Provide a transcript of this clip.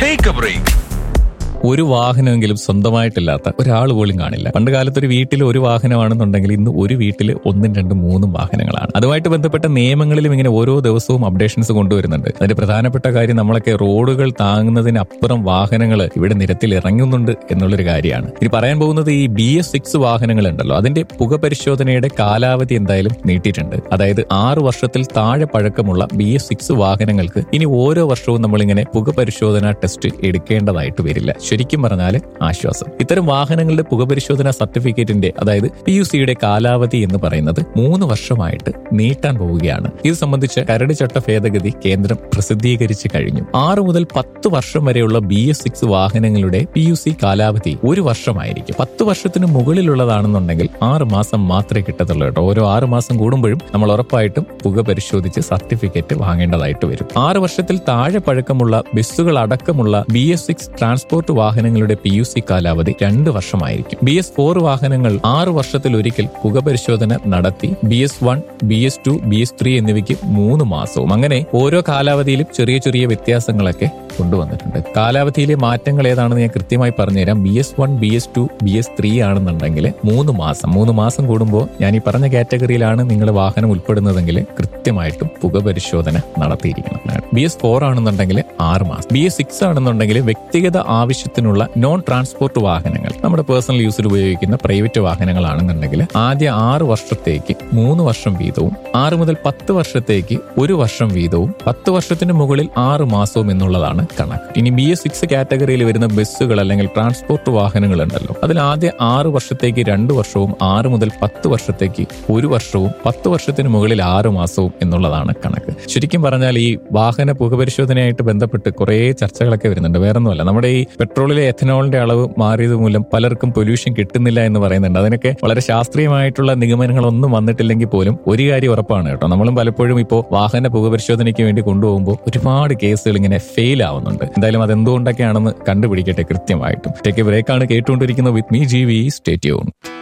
Take a break. ഒരു വാഹനമെങ്കിലും സ്വന്തമായിട്ടില്ലാത്ത ഒരാൾ പോലും കാണില്ല പണ്ട് കാലത്ത് ഒരു വീട്ടിൽ ഒരു വാഹനമാണെന്നുണ്ടെങ്കിൽ ഇന്ന് ഒരു വീട്ടിൽ ഒന്നും രണ്ടും മൂന്നും വാഹനങ്ങളാണ് അതുമായിട്ട് ബന്ധപ്പെട്ട നിയമങ്ങളിലും ഇങ്ങനെ ഓരോ ദിവസവും അപ്ഡേഷൻസ് കൊണ്ടുവരുന്നുണ്ട് അതിന്റെ പ്രധാനപ്പെട്ട കാര്യം നമ്മളൊക്കെ റോഡുകൾ താങ്ങുന്നതിനപ്പുറം വാഹനങ്ങൾ ഇവിടെ നിരത്തിൽ ഇറങ്ങുന്നുണ്ട് എന്നുള്ളൊരു കാര്യമാണ് ഇനി പറയാൻ പോകുന്നത് ഈ ബി എസ് സിക്സ് വാഹനങ്ങൾ ഉണ്ടല്ലോ അതിന്റെ പുക പരിശോധനയുടെ കാലാവധി എന്തായാലും നീട്ടിയിട്ടുണ്ട് അതായത് ആറ് വർഷത്തിൽ താഴെ പഴക്കമുള്ള ബി എസ് സിക്സ് വാഹനങ്ങൾക്ക് ഇനി ഓരോ വർഷവും നമ്മളിങ്ങനെ പുക പരിശോധന ടെസ്റ്റ് എടുക്കേണ്ടതായിട്ട് വരില്ല ശരിക്കും പറഞ്ഞാൽ ആശ്വാസം ഇത്തരം വാഹനങ്ങളുടെ പുകപരിശോധന സർട്ടിഫിക്കറ്റിന്റെ അതായത് പി യു സിയുടെ കാലാവധി എന്ന് പറയുന്നത് മൂന്ന് വർഷമായിട്ട് നീട്ടാൻ പോവുകയാണ് ഇത് സംബന്ധിച്ച കരട് ചട്ട ഭേദഗതി കേന്ദ്രം പ്രസിദ്ധീകരിച്ചു കഴിഞ്ഞു ആറ് മുതൽ പത്ത് വർഷം വരെയുള്ള ബി എസ് സിക്സ് വാഹനങ്ങളുടെ പി യു സി കാലാവധി ഒരു വർഷമായിരിക്കും പത്ത് വർഷത്തിന് മുകളിലുള്ളതാണെന്നുണ്ടെങ്കിൽ ആറ് മാസം മാത്രമേ കിട്ടത്തുള്ളൂ കേട്ടോ ഓരോ ആറ് മാസം കൂടുമ്പോഴും നമ്മൾ ഉറപ്പായിട്ടും പുക പരിശോധിച്ച് സർട്ടിഫിക്കറ്റ് വാങ്ങേണ്ടതായിട്ട് വരും ആറ് വർഷത്തിൽ താഴെ പഴക്കമുള്ള ബസ്സുകൾ അടക്കമുള്ള ബി എസ് സിക്സ് ട്രാൻസ്പോർട്ട് വാഹനങ്ങളുടെ പി യു സി കാലാവധി രണ്ട് വർഷമായിരിക്കും ബി എസ് ഫോർ വാഹനങ്ങൾ ആറ് വർഷത്തിൽ ഒരിക്കൽ പുക പരിശോധന നടത്തി B S one B S two B S three എന്നിവയ്ക്ക് മൂന്ന് മാസവും അങ്ങനെ ഓരോ കാലാവധിയിലും ചെറിയ ചെറിയ വ്യത്യാസങ്ങളൊക്കെ കൊണ്ടുവന്നിട്ടുണ്ട് കാലാവധിയിലെ മാറ്റങ്ങൾ ഏതാണെന്ന് ഞാൻ കൃത്യമായി പറഞ്ഞുതരാം B S one B S two B S three ആണെന്നുണ്ടെങ്കിൽ മൂന്ന് മാസം മൂന്ന് മാസം കൂടുമ്പോൾ ഞാൻ ഈ പറഞ്ഞ കാറ്റഗറിയിലാണ് നിങ്ങൾ വാഹനം ഉൾപ്പെടുന്നതെങ്കിൽ കൃത്യമായിട്ടും പുക പരിശോധന നടത്തിയിരിക്കണം ബി എസ് ഫോർ ആണെന്നുണ്ടെങ്കിൽ ആറ് മാസം ബി എസ് സിക്സ് ആണെന്നുണ്ടെങ്കിൽ വ്യക്തിഗത ആവശ്യത്തിനുള്ള നോൺ ട്രാൻസ്പോർട്ട് വാഹനങ്ങൾ നമ്മുടെ പേഴ്സണൽ യൂസിൽ ഉപയോഗിക്കുന്ന പ്രൈവറ്റ് വാഹനങ്ങളാണെന്നുണ്ടെങ്കിൽ ആദ്യ ആറ് വർഷത്തേക്ക് മൂന്ന് വർഷം വീതവും ആറ് മുതൽ പത്ത് വർഷത്തേക്ക് ഒരു വർഷം വീതവും പത്ത് വർഷത്തിന് മുകളിൽ ആറ് മാസവും എന്നുള്ളതാണ് കണക്ക് ഇനി ബി എസ് സിക്സ് കാറ്റഗറിയിൽ വരുന്ന ബസ്സുകൾ അല്ലെങ്കിൽ ട്രാൻസ്പോർട്ട് വാഹനങ്ങൾ ഉണ്ടല്ലോ അതിൽ ആദ്യ ആറ് വർഷത്തേക്ക് രണ്ട് വർഷവും ആറ് മുതൽ പത്ത് വർഷത്തേക്ക് ഒരു വർഷവും പത്ത് വർഷത്തിന് മുകളിൽ ആറ് മാസവും എന്നുള്ളതാണ് കണക്ക് ശരിക്കും പറഞ്ഞാൽ ഈ വാഹന പുകപരിശോധനയായിട്ട് ബന്ധപ്പെട്ട് കുറേ ചർച്ചകളൊക്കെ വരുന്നുണ്ട് വേറൊന്നുമല്ല നമ്മുടെ ഈ പെട്രോളിലെ എഥനോളിന്റെ അളവ് മാറിയത് മൂലം പലർക്കും പൊല്യൂഷൻ കിട്ടുന്നില്ല എന്ന് പറയുന്നുണ്ട് അതിനൊക്കെ വളരെ ശാസ്ത്രീയമായിട്ടുള്ള നിഗമനങ്ങളൊന്നും വന്നിട്ടില്ലെങ്കിൽ പോലും ഒരു കാര്യം ഉറപ്പാണ് കേട്ടോ നമ്മളും പലപ്പോഴും ഇപ്പോൾ വാഹന പുകപരിശോധനയ്ക്ക് വേണ്ടി കൊണ്ടുപോകുമ്പോൾ ഒരുപാട് കേസുകൾ ഇങ്ങനെ ഫെയിൽ ആവുന്നുണ്ട് എന്തായാലും അത് എന്തുകൊണ്ടൊക്കെയാണെന്ന് കണ്ടുപിടിക്കട്ടെ കൃത്യമായിട്ടും ടേക്ക് ബ്രേക്കാണ് കേട്ടുകൊണ്ടിരിക്കുന്നത് വിത്ത് മീ ജി വി സ്റ്റേറ്റ്യൂൺ